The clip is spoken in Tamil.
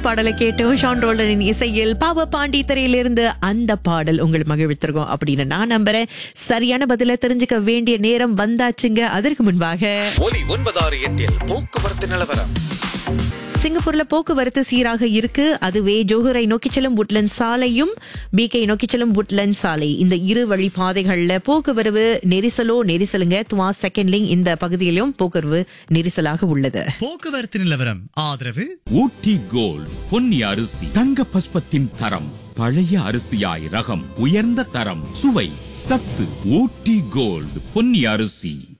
பாடலை கேட்டோம் ஷான் ரோல்டரின் இசையில் பாவ பாண்டி திரையிலிருந்து அந்த பாடல் உங்கள் மகிழ்வித்திருக்கோம் அப்படின்னு நான் நம்புறேன் சரியான பதில தெரிஞ்சுக்க வேண்டிய நேரம் வந்தாச்சுங்க அதற்கு முன்பாக ஒலி ஒன்பதாறு எட்டில் போக்குவரத்து நிலவரம் சிங்கப்பூர்ல போக்குவரத்து சீராக இருக்கு அதுவே ஜோஹரை நோக்கி செல்லும் உட்லண்ட் சாலையும் பிகே நோக்கி செல்லும் உட்லண்ட் சாலை இந்த இரு வழி பாதைகள்ல போக்குவரவு நெரிசலோ நெரிசலுங்க துவா செகண்ட் லிங்க் இந்த பகுதியிலும் போக்குவரவு நெரிசலாக உள்ளது போக்குவரத்து நிலவரம் ஆதரவு ஊட்டி கோல்ட் பொன்னி அரிசி தங்க பஸ்பத்தின் தரம் பழைய அரிசியாய் ரகம் உயர்ந்த தரம் சுவை சத்து ஊட்டி கோல்ட் பொன்னி அரிசி